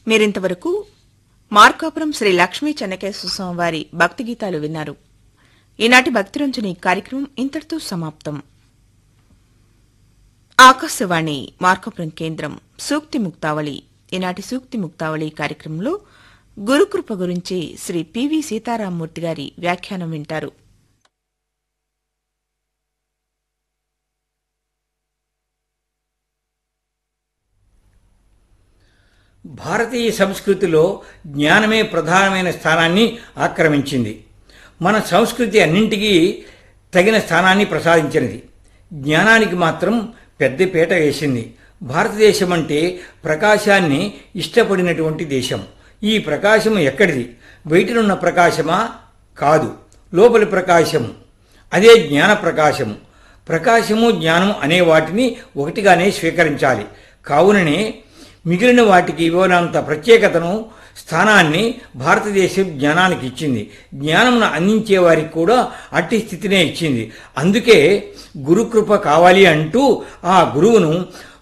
మీరింతవరకు మార్కాపురం శ్రీ లక్ష్మీ చెన్నకేశ్వర స్వామి వారి భక్తి గీతాలు విన్నారు ఈనాటి భక్తిరంజని కార్యక్రమం ఇంతటితో సమాప్తం ఆకాశవాణి మార్కాపురం కేంద్రం సూక్తి ముక్తావళి ఈనాటి సూక్తి ముక్తావళి కార్యక్రమంలో గురుకృప గురించి శ్రీ పివి సీతారామమూర్తి గారి వ్యాఖ్యానం వింటారు భారతీయ సంస్కృతిలో జ్ఞానమే ప్రధానమైన స్థానాన్ని ఆక్రమించింది మన సంస్కృతి అన్నింటికీ తగిన స్థానాన్ని ప్రసాదించినది జ్ఞానానికి మాత్రం పెద్దపీట వేసింది భారతదేశం అంటే ప్రకాశాన్ని ఇష్టపడినటువంటి దేశం ఈ ప్రకాశం ఎక్కడిది బయటనున్న ప్రకాశమా కాదు లోపలి ప్రకాశము అదే జ్ఞాన ప్రకాశము ప్రకాశము జ్ఞానం అనే వాటిని ఒకటిగానే స్వీకరించాలి కావుననే మిగిలిన వాటికి ఇవ్వనంత ప్రత్యేకతను స్థానాన్ని భారతదేశం జ్ఞానానికి ఇచ్చింది జ్ఞానమును అందించే వారికి కూడా అట్టి స్థితినే ఇచ్చింది అందుకే గురుకృప కావాలి అంటూ ఆ గురువును